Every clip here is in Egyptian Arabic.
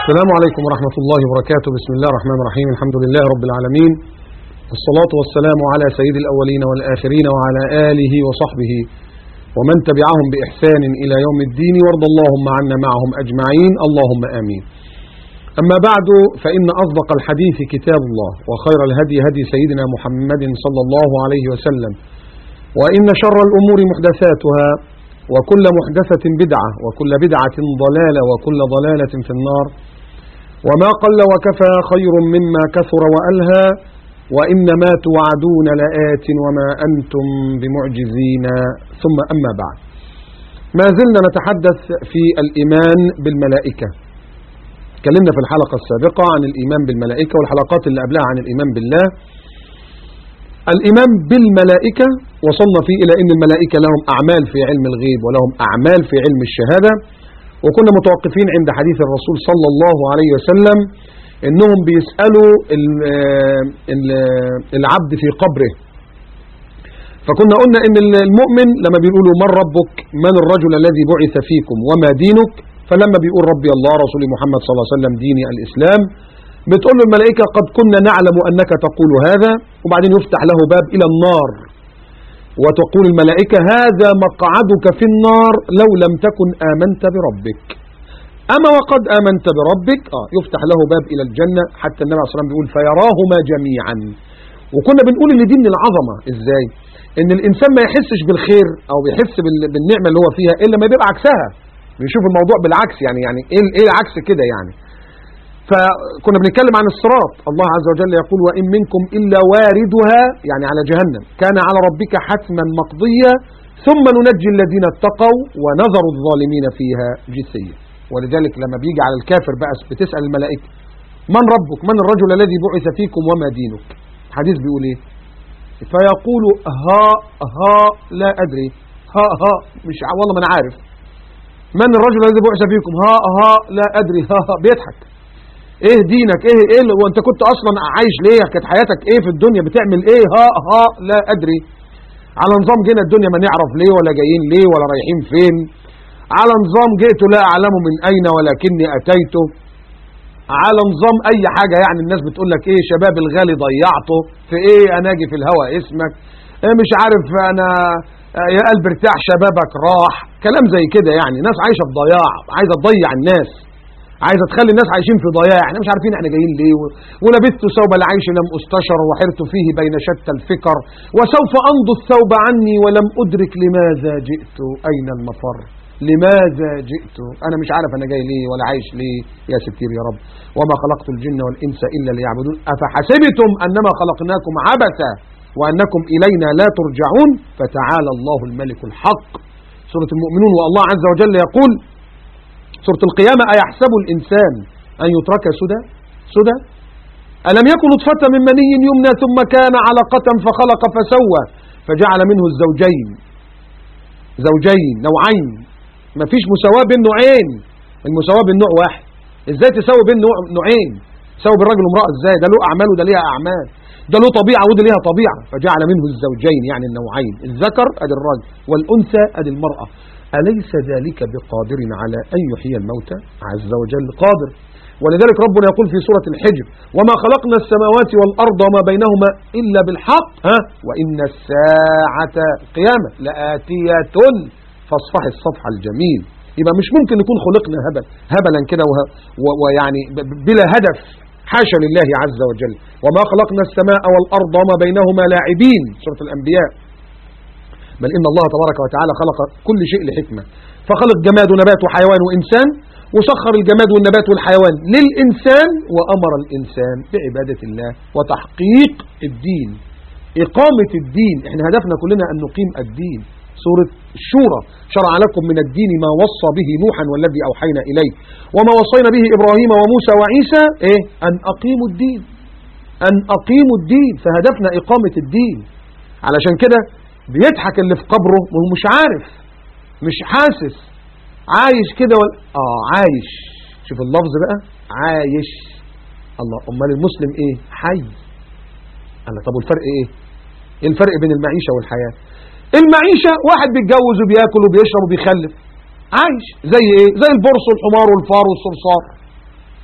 السلام عليكم ورحمة الله وبركاته بسم الله الرحمن الرحيم الحمد لله رب العالمين الصلاة والسلام على سيد الأولين والآخرين وعلى آله وصحبه ومن تبعهم بإحسان إلى يوم الدين وارض اللهم عنا معهم أجمعين اللهم آمين أما بعد فإن أصدق الحديث كتاب الله وخير الهدي هدي سيدنا محمد صلى الله عليه وسلم وإن شر الأمور محدثاتها وكل محدثة بدعة وكل بدعة ضلالة وكل ضلالة في النار وما قل وكفى خير مما كثر وألهى وإنما توعدون لآت وما أنتم بمعجزين ثم أما بعد ما زلنا نتحدث في الإيمان بالملائكة تكلمنا في الحلقة السابقة عن الإيمان بالملائكة والحلقات اللي قبلها عن الإيمان بالله الإيمان بالملائكة وصلنا فيه إلى أن الملائكة لهم أعمال في علم الغيب ولهم أعمال في علم الشهادة وكنا متوقفين عند حديث الرسول صلى الله عليه وسلم أنهم بيسألوا العبد في قبره فكنا قلنا أن المؤمن لما بيقولوا من ربك من الرجل الذي بعث فيكم وما دينك فلما بيقول ربي الله رسول محمد صلى الله عليه وسلم ديني الإسلام بتقول له الملائكة قد كنا نعلم أنك تقول هذا وبعدين يفتح له باب إلى النار وتقول الملائكة هذا مقعدك في النار لو لم تكن آمنت بربك أما وقد آمنت بربك آه يفتح له باب إلى الجنة حتى النبي عليه الصلاة والسلام بيقول فيراهما جميعا وكنا بنقول إن دي من العظمة إزاي إن الإنسان ما يحسش بالخير أو بيحس بالنعمة اللي هو فيها إلا ما بيبقى عكسها بيشوف الموضوع بالعكس يعني يعني إيه إيه العكس كده يعني فكنا بنتكلم عن الصراط الله عز وجل يقول وإن منكم إلا واردها يعني على جهنم كان على ربك حتما مقضيا ثم ننجي الذين اتقوا ونذر الظالمين فيها جثيا ولذلك لما بيجي على الكافر بقى بتسأل الملائكة من ربك من الرجل الذي بعث فيكم وما دينك الحديث بيقول ايه فيقول ها ها لا أدري ها ها مش والله ما أنا عارف من الرجل الذي بعث فيكم ها ها لا أدري ها ها بيضحك ايه دينك ايه ايه وانت كنت اصلا عايش ليه كانت حياتك ايه في الدنيا بتعمل ايه ها ها لا ادري على نظام جينا الدنيا ما نعرف ليه ولا جايين ليه ولا رايحين فين على نظام جئت لا اعلم من اين ولكني اتيت على نظام اي حاجة يعني الناس بتقول لك ايه شباب الغالي ضيعته في ايه انا اجي في الهوى اسمك ايه مش عارف انا يا قلب ارتاح شبابك راح كلام زي كده يعني ناس عايشة في ضياع عايزة تضيع الناس عايزه تخلي الناس عايشين في ضياع احنا مش عارفين احنا جايين ليه ولبثت ثوب العيش لم استشر وحرت فيه بين شتى الفكر وسوف امضي الثوب عني ولم ادرك لماذا جئت اين المفر لماذا جئت انا مش عارف انا جاي ليه ولا عايش ليه يا ستير يا رب وما خلقت الجن والانس الا ليعبدون افحسبتم انما خلقناكم عبثا وانكم الينا لا ترجعون فتعالى الله الملك الحق سوره المؤمنون والله عز وجل يقول سورة القيامة أيحسب الإنسان أن يترك سدى سدى ألم يكن نطفة من مني يمنى ثم كان علقة فخلق فسوى فجعل منه الزوجين زوجين نوعين ما فيش مساواة بين نوعين المساواة بين نوع واحد ازاي تساوي بين نوع نوعين تساوي بين راجل وامرأة ازاي ده له أعمال وده ليها أعمال ده له طبيعة وده ليها طبيعة فجعل منه الزوجين يعني النوعين الذكر أدي الرجل والأنثى أدي المرأة أليس ذلك بقادر على أن يحيي الموتى عز وجل قادر ولذلك ربنا يقول في سورة الحجر وما خلقنا السماوات والأرض وما بينهما إلا بالحق ها وإن الساعة قيامة لآتية فاصفح الصفح الجميل يبقى مش ممكن نكون خلقنا هبل هبلا كده ويعني بلا هدف حاشا لله عز وجل وما خلقنا السماء والأرض وما بينهما لاعبين سورة الأنبياء بل إن الله تبارك وتعالى خلق كل شيء لحكمة فخلق جماد ونبات وحيوان وإنسان وسخر الجماد والنبات والحيوان للإنسان وأمر الإنسان بعبادة الله وتحقيق الدين إقامة الدين احنا هدفنا كلنا أن نقيم الدين سورة الشورى شرع لكم من الدين ما وصى به نوحا والذي أوحينا إليه وما وصينا به إبراهيم وموسى وعيسى إيه؟ أن أقيموا الدين أن أقيموا الدين فهدفنا إقامة الدين علشان كده بيضحك اللي في قبره وهو مش عارف مش حاسس عايش كده ولا اه عايش شوف اللفظ بقى عايش الله امال المسلم ايه حي الله طب والفرق ايه ايه الفرق بين المعيشة والحياة المعيشة واحد بيتجوز وبياكل وبيشرب وبيخلف عايش زي ايه زي البرص والحمار والفار والصرصار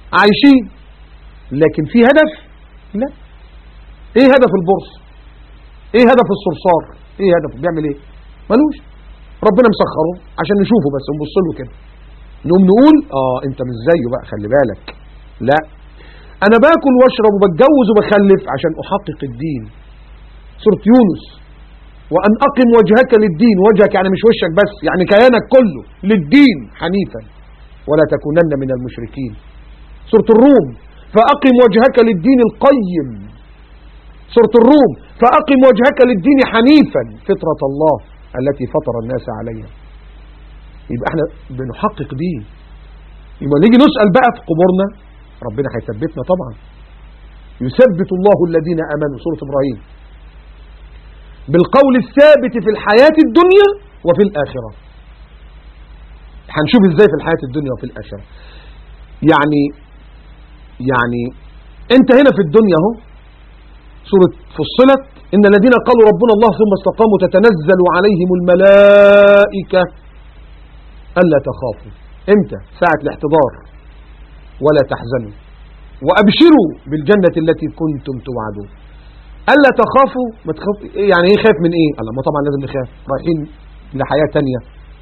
عايشين لكن في هدف لا ايه هدف البورصة ايه هدف الصرصار ايه هدفه بيعمل ايه ملوش ربنا مسخره عشان نشوفه بس نبص له كده نقوم نقول اه انت مش زيه بقى خلي بالك لا انا باكل واشرب وبتجوز وبخلف عشان احقق الدين سورة يونس وان اقم وجهك للدين وجهك يعني مش وشك بس يعني كيانك كله للدين حنيفا ولا تكونن من المشركين سورة الروم فاقم وجهك للدين القيم سورة الروم فأقم وجهك للدين حنيفا فطرة الله التي فطر الناس عليها يبقى احنا بنحقق دين يبقى نيجي نسأل بقى في قبورنا ربنا هيثبتنا طبعا يثبت الله الذين آمنوا سورة إبراهيم بالقول الثابت في الحياة الدنيا وفي الآخرة هنشوف ازاي في الحياة الدنيا وفي الآخرة يعني يعني انت هنا في الدنيا اهو سورة فصلت إن الذين قالوا ربنا الله ثم استقاموا تتنزل عليهم الملائكة ألا تخافوا امتى ساعة الاحتضار ولا تحزنوا وأبشروا بالجنة التي كنتم توعدون ألا تخافوا ما تخاف يعني ايه خاف من ايه الله ما طبعا لازم نخاف رايحين لحياة تانية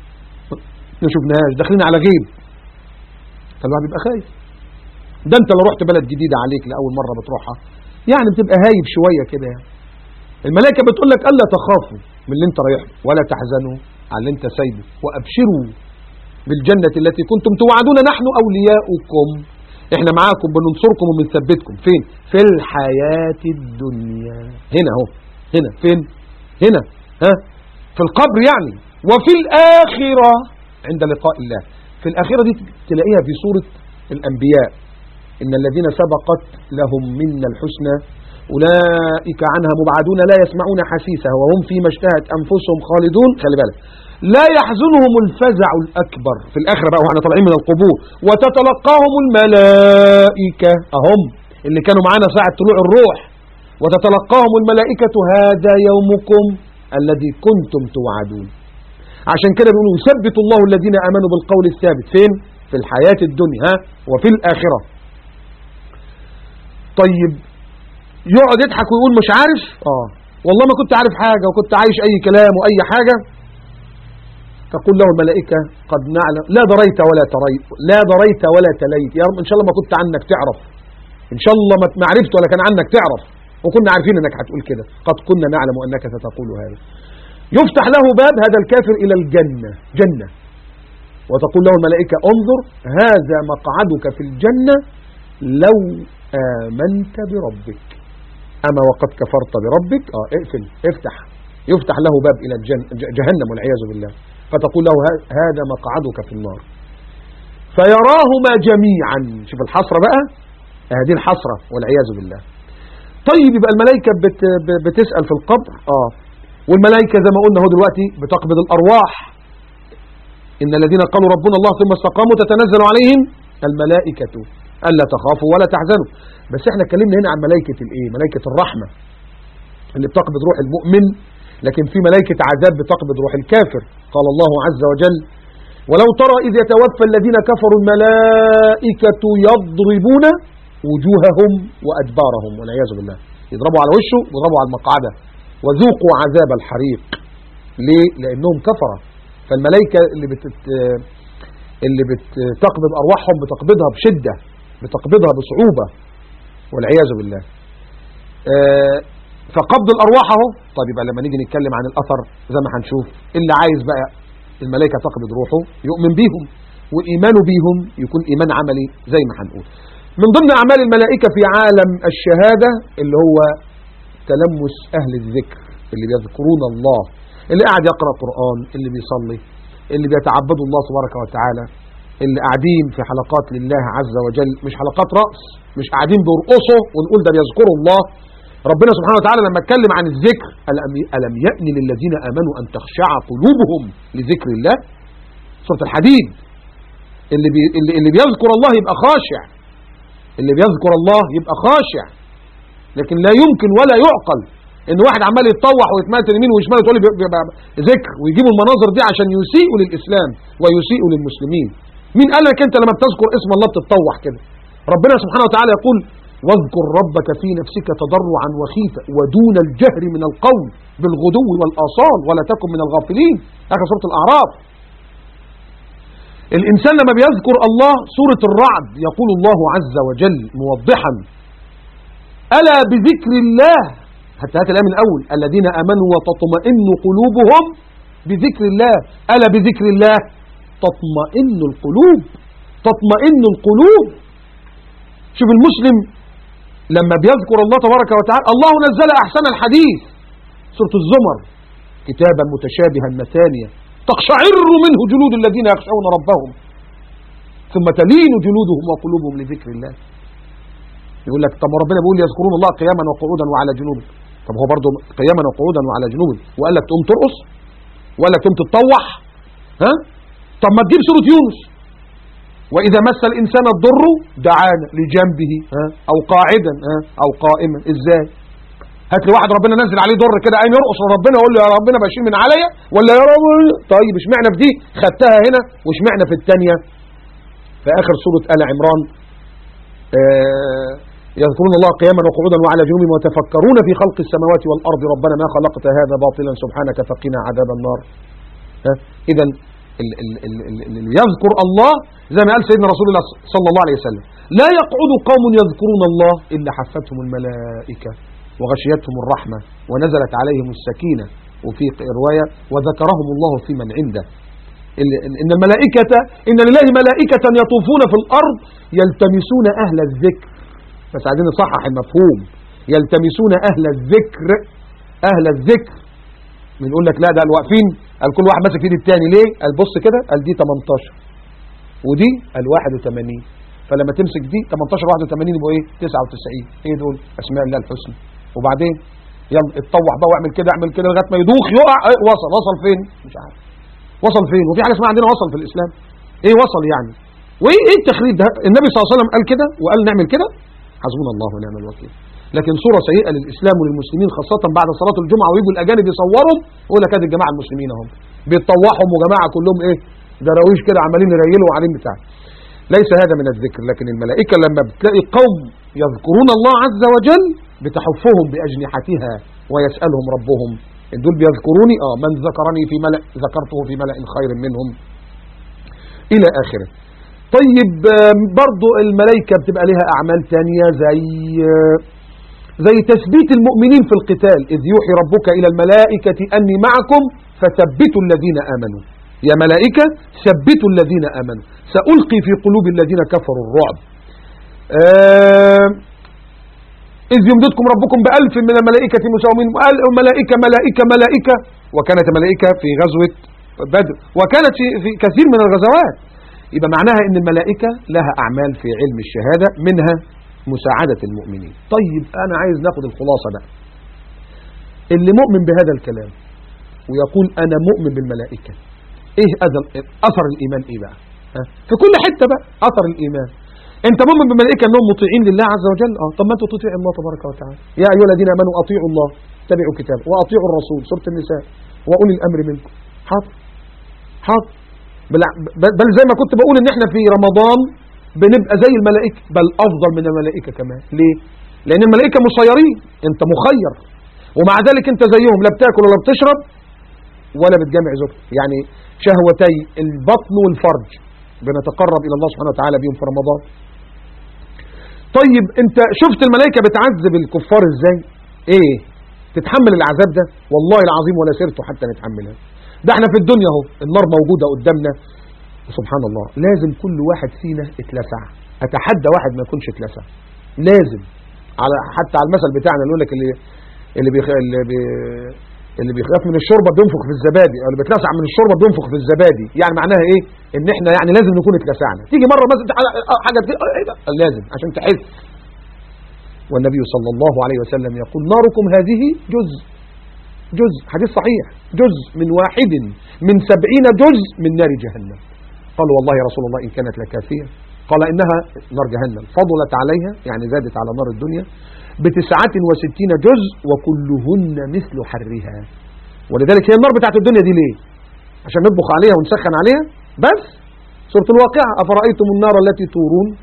ما شفناهاش داخلين على غيب فالواحد بيبقى خايف ده انت لو رحت بلد جديدة عليك لأول مرة بتروحها يعني بتبقى هايب شوية كده يعني. الملائكة بتقول لك ألا تخافوا من اللي انت رايح ولا تحزنوا على اللي انت سايبه وأبشروا بالجنة التي كنتم توعدون نحن أولياؤكم احنا معاكم بننصركم وبنثبتكم فين في الحياة الدنيا هنا اهو هنا فين هنا ها في القبر يعني وفي الآخرة عند لقاء الله في الآخرة دي تلاقيها في سورة الأنبياء إن الذين سبقت لهم منا الحسنى أولئك عنها مبعدون لا يسمعون حسيسها وهم فيما اشتهت أنفسهم خالدون خلي بالك لا يحزنهم الفزع الأكبر في الآخرة بقى وإحنا طالعين من القبور وتتلقاهم الملائكة أهم اللي كانوا معانا ساعة طلوع الروح وتتلقاهم الملائكة هذا يومكم الذي كنتم توعدون عشان كده بيقولوا يثبت الله الذين آمنوا بالقول الثابت فين؟ في الحياة الدنيا ها؟ وفي الآخرة طيب يقعد يضحك ويقول مش عارف اه والله ما كنت عارف حاجة وكنت عايش أي كلام وأي حاجة تقول له الملائكة قد نعلم لا دريت ولا تريت لا دريت ولا تليت يا رب إن شاء الله ما كنت عنك تعرف إن شاء الله ما عرفت ولا كان عنك تعرف وكنا عارفين أنك هتقول كده قد كنا نعلم أنك ستقول هذا يفتح له باب هذا الكافر إلى الجنة جنة وتقول له الملائكة انظر هذا مقعدك في الجنة لو آمنت بربك أما وقد كفرت بربك آه اقفل افتح يفتح له باب إلى الجن جهنم والعياذ بالله فتقول له هذا مقعدك في النار فيراهما جميعا شوف الحسرة بقى هذه الحسرة والعياذ بالله طيب يبقى الملائكة بت بتسأل في القبر آه والملائكة زي ما قلنا هو دلوقتي بتقبض الأرواح إن الذين قالوا ربنا الله ثم استقاموا تتنزل عليهم الملائكة ألا تخافوا ولا تحزنوا بس احنا اتكلمنا هنا عن ملائكة الايه ملائكة الرحمة اللي بتقبض روح المؤمن لكن في ملائكة عذاب بتقبض روح الكافر قال الله عز وجل ولو ترى إذ يتوفى الذين كفروا الملائكة يضربون وجوههم وأدبارهم والعياذ بالله يضربوا على وشه ويضربوا على المقعدة وذوقوا عذاب الحريق ليه؟ لأنهم كفرة فالملائكة اللي بتت اللي بتقبض أرواحهم بتقبضها بشدة بتقبضها بصعوبة والعياذ بالله آه فقبض الأرواح اهو طيب يبقى لما نيجي نتكلم عن الأثر زي ما هنشوف اللي عايز بقى الملائكة تقبض روحه يؤمن بيهم وإيمانه بيهم يكون إيمان عملي زي ما هنقول من ضمن أعمال الملائكة في عالم الشهادة اللي هو تلمس أهل الذكر اللي بيذكرون الله اللي قاعد يقرأ قرآن اللي بيصلي اللي بيتعبدوا الله تبارك وتعالى اللي قاعدين في حلقات لله عز وجل مش حلقات رأس مش قاعدين بيرقصوا ونقول ده بيذكروا الله ربنا سبحانه وتعالى لما اتكلم عن الذكر ألم يأن للذين آمنوا أن تخشع قلوبهم لذكر الله سورة الحديد اللي, بي اللي, اللي بيذكر الله يبقى خاشع اللي بيذكر الله يبقى خاشع لكن لا يمكن ولا يعقل ان واحد عمال يتطوح ويتمات يمين وشمال وتقول ذكر ويجيبوا المناظر دي عشان يسيئوا للإسلام ويسيئوا للمسلمين مين قال لك انت لما بتذكر اسم الله بتتطوح كده ربنا سبحانه وتعالى يقول واذكر ربك في نفسك تضرعا وخيفا ودون الجهر من القول بالغدو والآصال ولا تكن من الغافلين آخر سورة الأعراف الإنسان لما بيذكر الله سورة الرعد يقول الله عز وجل موضحا ألا بذكر الله حتى هات الآية من الأول الذين آمنوا وتطمئن قلوبهم بذكر الله ألا بذكر الله تطمئن القلوب تطمئن القلوب شوف المسلم لما بيذكر الله تبارك وتعالى الله نزل أحسن الحديث سورة الزمر كتابا متشابها مثانيا تقشعر منه جلود الذين يخشون ربهم ثم تلين جلودهم وقلوبهم لذكر الله يقول لك طب ربنا بيقول يذكرون الله قياما وقعودا وعلى جنوب طب هو برضه قياما وقعودا وعلى جنوب وقال لك تقوم ترقص وقال لك تقوم تتطوح ها طب ما تجيب سورة يونس وإذا مس الإنسان الضر دعانا لجنبه ها أو قاعدا ها أو قائما إزاي هات لي واحد ربنا نزل عليه ضر كده عين يرقص ربنا يقول له يا ربنا بشيل من عليا ولا يا رب طيب اشمعنى في دي خدتها هنا واشمعنى في الثانيه في آخر سورة آل عمران آه يذكرون الله قياما وقعودا وعلى جنوبهم ويتفكرون في خلق السماوات والأرض ربنا ما خلقت هذا باطلا سبحانك فقنا عذاب النار إذا اللي يذكر الله زي ما قال سيدنا رسول الله صلى الله عليه وسلم لا يقعد قوم يذكرون الله إلا حفتهم الملائكة وغشيتهم الرحمة ونزلت عليهم السكينة وفي رواية وذكرهم الله في من عنده إن الملائكة إن لله ملائكة يطوفون في الأرض يلتمسون أهل الذكر بس عايزين نصحح المفهوم يلتمسون أهل الذكر أهل الذكر بنقول لك لا ده الواقفين قال كل واحد ماسك ايد التاني ليه قال بص كده قال دي 18 ودي قال 81 فلما تمسك دي 18 81 يبقوا ايه 99 ايه دول اسماء الله الحسنى وبعدين يلا اتطوح بقى واعمل كده اعمل كده لغايه ما يدوخ يقع ايه وصل وصل فين مش عارف وصل فين وفي حاجه اسمها عندنا وصل في الاسلام ايه وصل يعني وايه ايه التخريب ده النبي صلى الله عليه وسلم قال كده وقال نعمل كده حسبنا الله ونعم الوكيل لكن صورة سيئة للإسلام وللمسلمين خاصة بعد صلاة الجمعة ويجوا الأجانب يصورهم يقول لك ادي الجماعة المسلمين اهم بيتطوحهم وجماعة كلهم إيه دراويش كده عمالين يريلوا وعاملين بتاع ليس هذا من الذكر لكن الملائكة لما بتلاقي قوم يذكرون الله عز وجل بتحفهم بأجنحتها ويسألهم ربهم دول بيذكروني آه من ذكرني في ملأ ذكرته في ملأ خير منهم إلى آخره طيب برضو الملائكة بتبقى لها أعمال تانية زي زي تثبيت المؤمنين في القتال إذ يوحي ربك إلى الملائكة أني معكم فثبتوا الذين آمنوا يا ملائكة ثبتوا الذين آمنوا سألقي في قلوب الذين كفروا الرعب آه إذ يمددكم ربكم بألف من الملائكة مساومين ملائكة ملائكة ملائكة وكانت ملائكة في غزوة بدر وكانت في, في كثير من الغزوات يبقى معناها ان الملائكة لها اعمال في علم الشهادة منها مساعدة المؤمنين طيب انا عايز ناخد الخلاصة بقى اللي مؤمن بهذا الكلام ويقول انا مؤمن بالملائكة ايه اثر الايمان ايه بقى ها؟ في كل حتة بقى اثر الايمان انت مؤمن بالملائكة انهم مطيعين لله عز وجل اه طب ما انتوا تطيع الله تبارك وتعالى يا ايها الذين امنوا اطيعوا الله اتبعوا كتابه واطيعوا الرسول سورة النساء واولي الامر منكم حاضر حاضر بل زي ما كنت بقول ان احنا في رمضان بنبقى زي الملائكة بل افضل من الملائكة كمان ليه لان الملائكة مسيرين انت مخير ومع ذلك انت زيهم لا بتاكل ولا بتشرب ولا بتجمع زوجتك يعني شهوتي البطن والفرج بنتقرب الى الله سبحانه وتعالى بيهم في رمضان طيب انت شفت الملائكة بتعذب الكفار ازاي ايه تتحمل العذاب ده والله العظيم ولا سرته حتى نتحملها ده احنا في الدنيا اهو النار موجودة قدامنا سبحان الله لازم كل واحد فينا اتلسع اتحدى واحد ما يكونش اتلسع لازم على حتى على المثل بتاعنا اللي يقول لك اللي اللي بيخ... اللي, بي... اللي بيخاف من الشوربه بينفخ في الزبادي او اللي بيتلسع من الشوربه بينفخ في الزبادي يعني معناها ايه ان احنا يعني لازم نكون اتلسعنا تيجي مره مثلا حاجه ايه ده لازم عشان تحس والنبي صلى الله عليه وسلم يقول ناركم هذه جزء جزء حديث صحيح جزء من واحد من سبعين جزء من نار جهنم قال والله يا رسول الله إن كانت لكافية قال إنها نار جهنم فضلت عليها يعني زادت على نار الدنيا بتسعة وستين جزء وكلهن مثل حرها ولذلك هي النار بتاعت الدنيا دي ليه عشان نطبخ عليها ونسخن عليها بس سورة الواقعة أفرأيتم النار التي تورون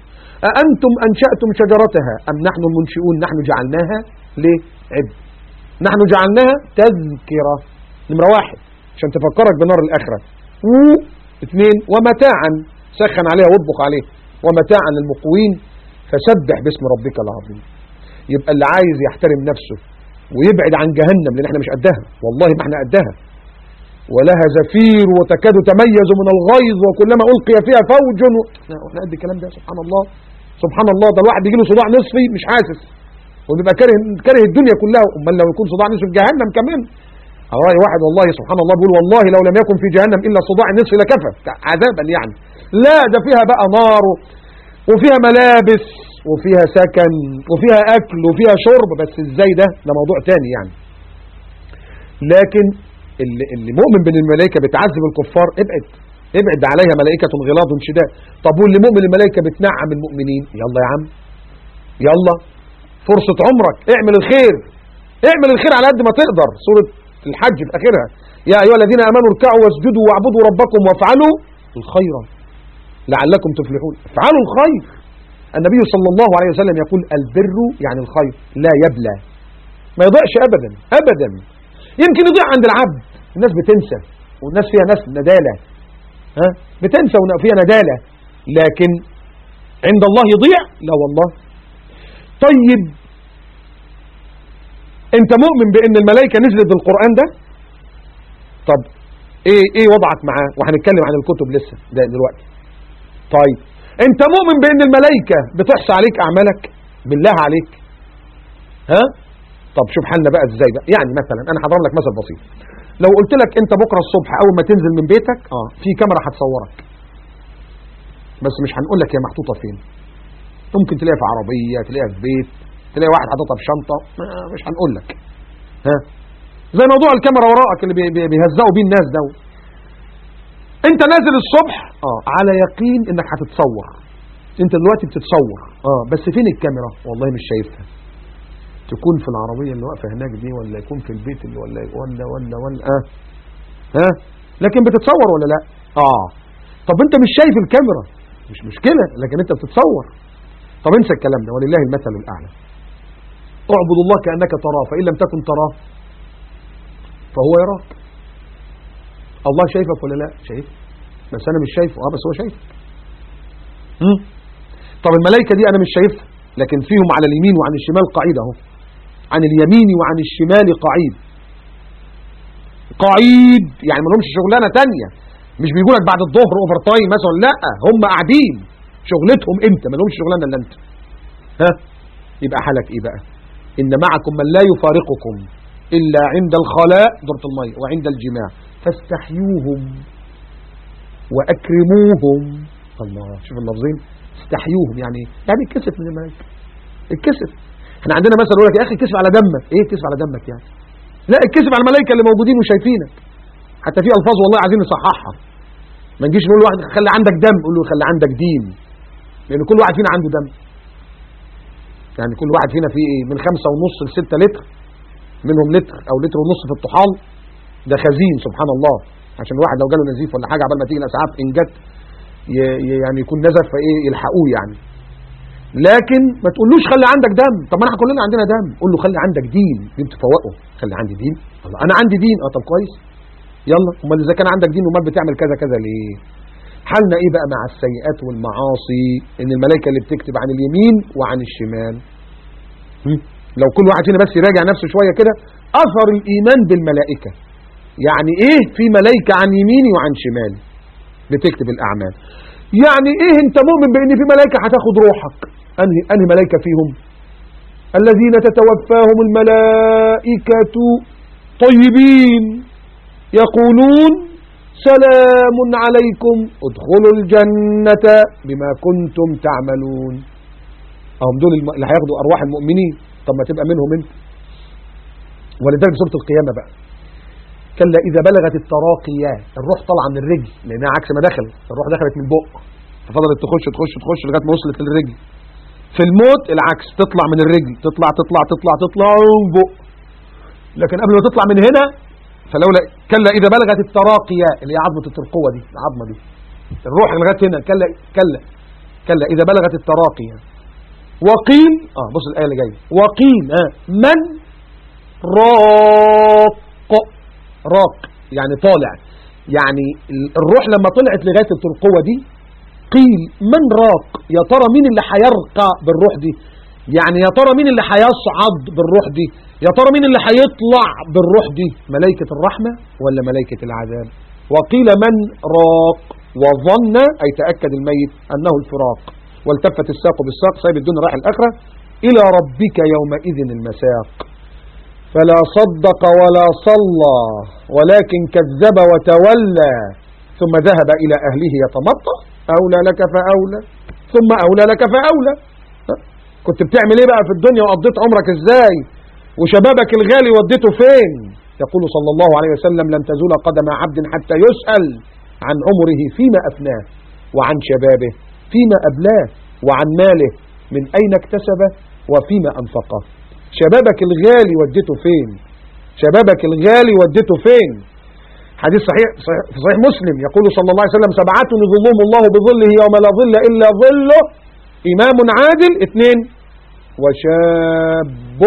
أأنتم أنشأتم شجرتها أم نحن المنشئون نحن جعلناها ليه عد نحن جعلناها تذكرة نمرة واحد عشان تفكرك بنار الآخرة و اثنين ومتاعا سخن عليها واطبخ عليها ومتاعا للمقوين فسبح باسم ربك العظيم يبقى اللي عايز يحترم نفسه ويبعد عن جهنم لان احنا مش قدها والله ما احنا قدها ولها زفير وتكاد تميز من الغيظ وكلما ألقي فيها فوج و... لا، واحنا قد الكلام ده سبحان الله سبحان الله ده الواحد يجي له صداع نصفي مش حاسس وبيبقى كاره كاره الدنيا كلها امال لو يكون صداع نصفي في جهنم كمان على رأي واحد والله سبحان الله بيقول والله لو لم يكن في جهنم إلا صداع النصف لكفى عذابا يعني لا ده فيها بقى نار وفيها ملابس وفيها سكن وفيها أكل وفيها شرب بس ازاي ده ده موضوع تاني يعني لكن اللي, اللي مؤمن بان الملائكة بتعذب الكفار ابعد ابعد عليها ملائكة غلاظ شداد طب واللي مؤمن الملائكة بتنعم المؤمنين يلا يا عم يلا فرصة عمرك اعمل الخير اعمل الخير على قد ما تقدر سورة الحج في آخرها يا أيها الذين آمنوا اركعوا واسجدوا واعبدوا ربكم وافعلوا الخير لعلكم تفلحون افعلوا الخير النبي صلى الله عليه وسلم يقول البر يعني الخير لا يبلى ما يضيعش أبدا أبدا يمكن يضيع عند العبد الناس بتنسى والناس فيها ناس ندالة ها بتنسى وفيها ندالة لكن عند الله يضيع لا والله طيب انت مؤمن بان الملائكة نزلت بالقرآن ده طب ايه ايه وضعك معاه وهنتكلم عن الكتب لسه ده دلوقتي طيب انت مؤمن بان الملائكة بتحصى عليك اعمالك بالله عليك ها طب شوف حالنا بقى ازاي بقى يعني مثلا انا هضرب لك مثل بسيط لو قلت لك انت بكره الصبح اول ما تنزل من بيتك اه في كاميرا هتصورك بس مش هنقول لك هي محطوطه فين ممكن تلاقيها في عربيه تلاقيها في بيت تلاقي واحد حاططها في شنطه آه مش هنقول لك ها زي موضوع الكاميرا وراءك اللي بي- بي- بيهزقوا بيه الناس ده انت نازل الصبح اه على يقين انك هتتصور انت دلوقتي بتتصور اه بس فين الكاميرا والله مش شايفها تكون في العربية اللي واقفة هناك دي ولا يكون في البيت اللي ولا ولا ولا ولا اه ها لكن بتتصور ولا لا اه طب انت مش شايف الكاميرا مش مشكلة لكن انت بتتصور طب انسى الكلام ده ولله المثل الاعلى اعبد الله كأنك تراه فإن لم تكن تراه فهو يراك الله شايفك ولا لا شايف بس انا مش شايفه اه بس هو شايفك مم. طب الملائكة دي انا مش شايفها لكن فيهم على اليمين وعن الشمال قعيد اهو عن اليمين وعن الشمال قعيد قعيد يعني ما لهمش شغلانه تانية مش بيقول لك بعد الظهر اوفر تايم مثلا لا هم قاعدين شغلتهم انت ما لهمش شغلانه الا انت ها يبقى حالك ايه بقى ان معكم من لا يفارقكم الا عند الخلاء دورة المية وعند الجماع فاستحيوهم واكرموهم الله شوف اللفظين استحيوهم يعني إيه؟ يعني اتكسف من الملائكه اتكسف احنا عندنا مثلا يقول لك يا اخي اتكسف على دمك ايه اتكسف على دمك يعني لا اتكسف على الملائكه اللي موجودين وشايفينك حتى في الفاظ والله عايزين نصححها ما نجيش نقول لواحد خلي عندك دم قول له خلي عندك دين لان كل واحد فينا عنده دم يعني كل واحد فينا فيه ايه من خمسة ونص لستة لتر منهم لتر او لتر ونص في الطحال ده خزين سبحان الله عشان الواحد لو جاله نزيف ولا حاجه عبال ما تيجي الاسعاف ان جت ي- ي- يعني يكون نزف فايه يلحقوه يعني لكن ما تقولوش خلي عندك دم طب ما احنا كلنا عندنا دم قول له خلي عندك دين دين تفوقه خلي عندي دين الله انا عندي دين اه طب كويس يلا امال اذا كان عندك دين امال بتعمل كذا كذا ليه حالنا ايه بقى مع السيئات والمعاصي ان الملائكه اللي بتكتب عن اليمين وعن الشمال هم؟ لو كل واحد فينا بس يراجع نفسه شويه كده اثر الايمان بالملائكه يعني ايه في ملائكه عن يميني وعن شمالي بتكتب الاعمال يعني ايه انت مؤمن بان في ملائكه هتاخد روحك انهي انهي ملائكه فيهم الذين تتوفاهم الملائكه طيبين يقولون سلام عليكم ادخلوا الجنة بما كنتم تعملون هم دول الم- اللي هياخدوا أرواح المؤمنين طب ما تبقى منهم انت ولذلك سورة القيامة بقى كلا إذا بلغت التراقيات الروح طالعة من الرجل لأنها عكس ما دخلت الروح دخلت من البق ففضلت تخش تخش تخش لغاية ما وصلت للرجل في الموت العكس تطلع من الرجل تطلع تطلع تطلع تطلع بق لكن قبل ما تطلع من هنا فلولا كلا إذا بلغت التراقية اللي هي عظمة الترقوة دي العظمة دي الروح لغاية هنا كلا كلا كلا إذا بلغت التراقي وقيل آه بص الآية اللي جاية وقيل آه من راق راق يعني طالع يعني الروح لما طلعت لغاية الترقوة دي قيل من راق يا ترى مين اللي هيرقى بالروح دي يعني يا ترى مين اللي هيصعد بالروح دي يا ترى مين اللي هيطلع بالروح دي ملائكة الرحمة ولا ملائكة العذاب وقيل من راق وظن أي تأكد الميت أنه الفراق والتفت الساق بالساق سايب الدنيا رايح الآخرة إلى ربك يومئذ المساق فلا صدق ولا صلى ولكن كذب وتولى ثم ذهب إلى أهله يتمطى أولى لك فأولى ثم أولى لك فأولى كنت بتعمل ايه بقى في الدنيا وقضيت عمرك ازاي وشبابك الغالي وديته فين يقول صلى الله عليه وسلم لن تزول قدم عبد حتى يسأل عن عمره فيما أفناه وعن شبابه فيما أبلاه وعن ماله من أين اكتسبه وفيما أنفقه شبابك الغالي وديته فين شبابك الغالي وديته فين حديث صحيح, صحيح في صحيح مسلم يقول صلى الله عليه وسلم سبعة يظلهم الله بظله يوم لا ظل إلا ظله إمام عادل اثنين وشاب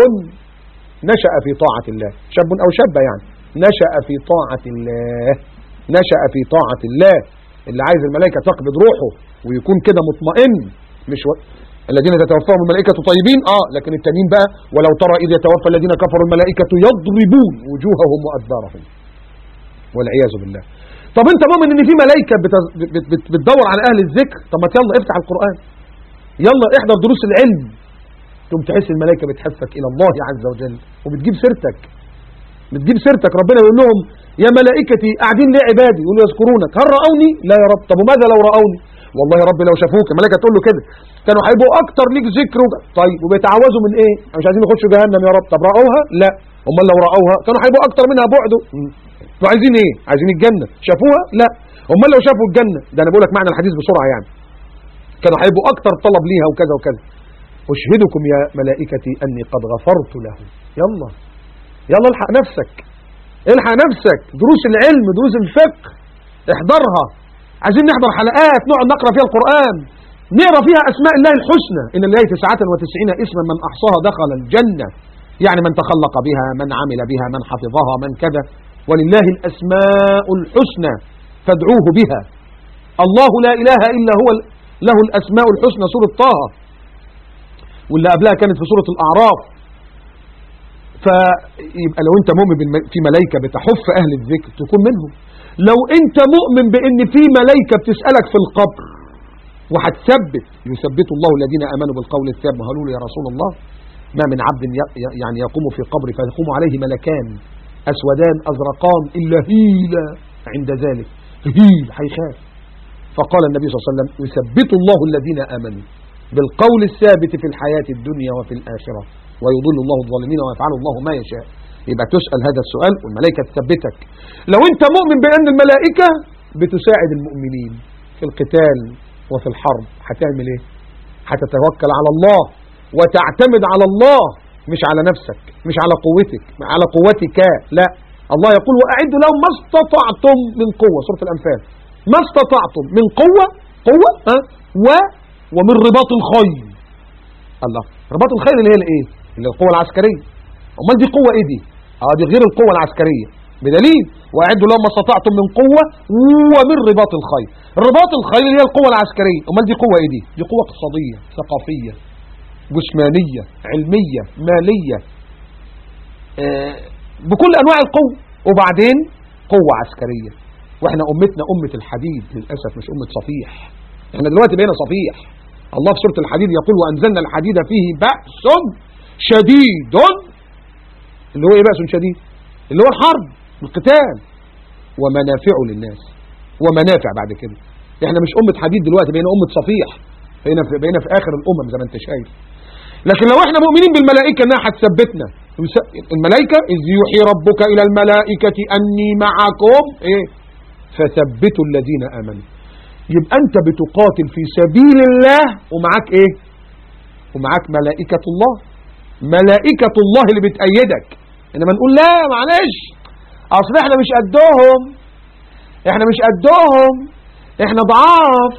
نشأ في طاعة الله شاب أو شابة يعني نشأ في طاعة الله نشأ في طاعة الله اللي عايز الملائكة تقبض روحه ويكون كده مطمئن مش و... الذين تتوفاهم الملائكة طيبين اه لكن التانيين بقى ولو ترى إذ يتوفى الذين كفروا الملائكة يضربون وجوههم وأدبارهم والعياذ بالله طب انت مؤمن ان في ملائكة بت... بت... بت... بتدور على اهل الذكر طب ما يلا افتح القرآن يلا احضر دروس العلم تقوم تحس الملائكة بتحفك إلى الله عز وجل وبتجيب سيرتك بتجيب سيرتك ربنا يقول لهم يا ملائكتي قاعدين ليه عبادي يقولوا يذكرونك هل رأوني لا يا رب طب وماذا لو رأوني والله يا رب لو شافوك الملائكة تقول له كده كانوا هيبقوا أكتر ليك ذكر وج... طيب وبيتعوذوا من إيه مش عايزين يخشوا جهنم يا رب طب رأوها لا امال لو رأوها كانوا هيبقوا أكتر منها بعده انتوا عايزين إيه عايزين الجنة شافوها لا امال لو شافوا الجنة ده أنا بقول لك معنى الحديث بسرعة يعني كانوا هيبقوا أكتر طلب ليها وكذا وكذا أشهدكم يا ملائكتي أني قد غفرت له يلا يلا الحق نفسك الحق نفسك دروس العلم دروس الفقه احضرها عايزين نحضر حلقات نقعد نقرأ فيها القرآن نقرأ فيها أسماء الله الحسنى إن الله تسعة وتسعين اسما من أحصاها دخل الجنة يعني من تخلق بها من عمل بها من حفظها من كذا ولله الأسماء الحسنى فادعوه بها الله لا إله إلا هو له الأسماء الحسنى سورة طه واللي قبلها كانت في سورة الأعراف فيبقى لو انت مؤمن في ملائكة بتحف أهل الذكر تكون منهم لو انت مؤمن بأن في ملائكة بتسألك في القبر وهتثبت يثبت الله الذين آمنوا بالقول الثابت قالوا له يا رسول الله ما من عبد يعني يقوم في قبر فيقوم عليه ملكان أسودان أزرقان إلا هيلا عند ذلك هيل هيخاف فقال النبي صلى الله عليه وسلم يثبت الله الذين آمنوا بالقول الثابت في الحياة الدنيا وفي الآخرة ويضل الله الظالمين ويفعل الله ما يشاء يبقى تسأل هذا السؤال والملائكة تثبتك لو انت مؤمن بأن الملائكة بتساعد المؤمنين في القتال وفي الحرب هتعمل ايه هتتوكل على الله وتعتمد على الله مش على نفسك مش على قوتك على قوتك لا الله يقول وأعدوا لهم ما استطعتم من قوة سورة الأنفال ما استطعتم من قوة قوة ها و ومن رباط الخيل الله رباط الخيل اللي هي الايه اللي القوة العسكرية امال دي قوة ايه دي اه دي غير القوة العسكرية بدليل واعدوا لهم ما استطعتم من قوة ومن رباط الخيل رباط الخيل اللي هي القوة العسكرية امال دي قوة ايه دي دي قوة اقتصادية ثقافية جسمانية علمية مالية آه بكل انواع القوة وبعدين قوة عسكرية واحنا امتنا امة الحديد للأسف مش امة صفيح احنا دلوقتي بقينا صفيح الله في سورة الحديد يقول وأنزلنا الحديد فيه بأس شديد اللي هو ايه بأس شديد اللي هو الحرب القتال ومنافع للناس ومنافع بعد كده احنا مش أمة حديد دلوقتي بقينا أمة صفيح بقينا في, بقينا في آخر الأمم زي ما انت شايف لكن لو احنا مؤمنين بالملائكة انها هتثبتنا الملائكة إذ يوحي ربك إلى الملائكة أني معكم ايه فثبتوا الذين آمنوا يبقى انت بتقاتل في سبيل الله ومعاك ايه ومعاك ملائكة الله ملائكة الله اللي بتأيدك انما نقول لا معلش اصل احنا مش قدهم احنا مش قدهم احنا ضعاف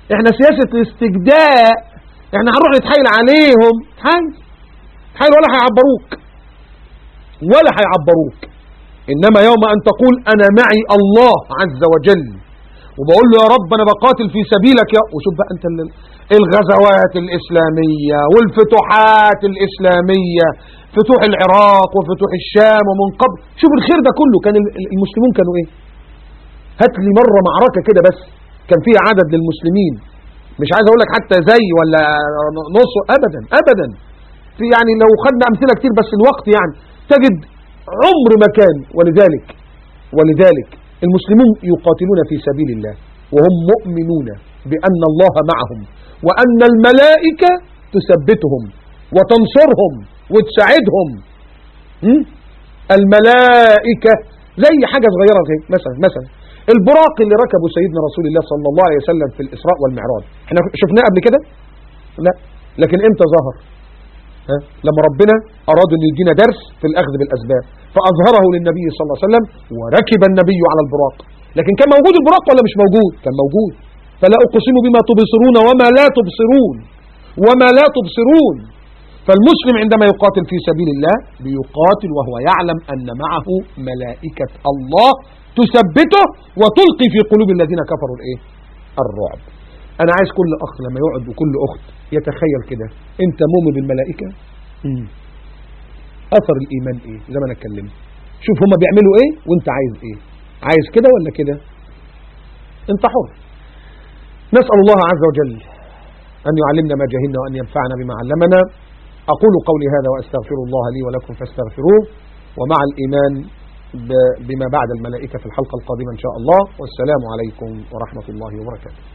احنا سياسة الاستجداء احنا هنروح نتحايل عليهم تحايل تحايل ولا هيعبروك ولا هيعبروك انما يوم ان تقول انا معي الله عز وجل وبقول له يا رب انا بقاتل في سبيلك يا وشوف بقى انت ال- الغزوات الاسلاميه والفتوحات الاسلاميه فتوح العراق وفتوح الشام ومن قبل شوف الخير ده كله كان ال- ال- المسلمون كانوا ايه هات لي مره معركه كده بس كان فيها عدد للمسلمين مش عايز اقول لك حتى زي ولا نص ابدا ابدا في يعني لو خدنا امثله كتير بس الوقت يعني تجد عمر ما كان ولذلك ولذلك المسلمون يقاتلون في سبيل الله وهم مؤمنون بأن الله معهم وأن الملائكة تثبتهم وتنصرهم وتساعدهم م? الملائكة زي حاجة صغيرة زي مثلا مثلا البراق اللي ركبه سيدنا رسول الله صلى الله عليه وسلم في الإسراء والمعراج احنا شفناه قبل كده لا لكن امتى ظهر ها؟ لما ربنا أراد أن يدينا درس في الأخذ بالأسباب فأظهره للنبي صلى الله عليه وسلم وركب النبي على البراق لكن كان موجود البراق ولا مش موجود كان موجود فلا أقسم بما تبصرون وما لا تبصرون وما لا تبصرون فالمسلم عندما يقاتل في سبيل الله بيقاتل وهو يعلم أن معه ملائكة الله تثبته وتلقي في قلوب الذين كفروا الايه الرعب انا عايز كل اخ لما يقعد وكل اخت يتخيل كده انت مؤمن بالملائكه مم. اثر الايمان ايه زي ما انا اتكلمت شوف هما بيعملوا ايه وانت عايز ايه عايز كده ولا كده انت حر نسال الله عز وجل ان يعلمنا ما جهلنا وان ينفعنا بما علمنا اقول قولي هذا واستغفر الله لي ولكم فاستغفروه ومع الايمان ب- بما بعد الملائكه في الحلقه القادمه ان شاء الله والسلام عليكم ورحمه الله وبركاته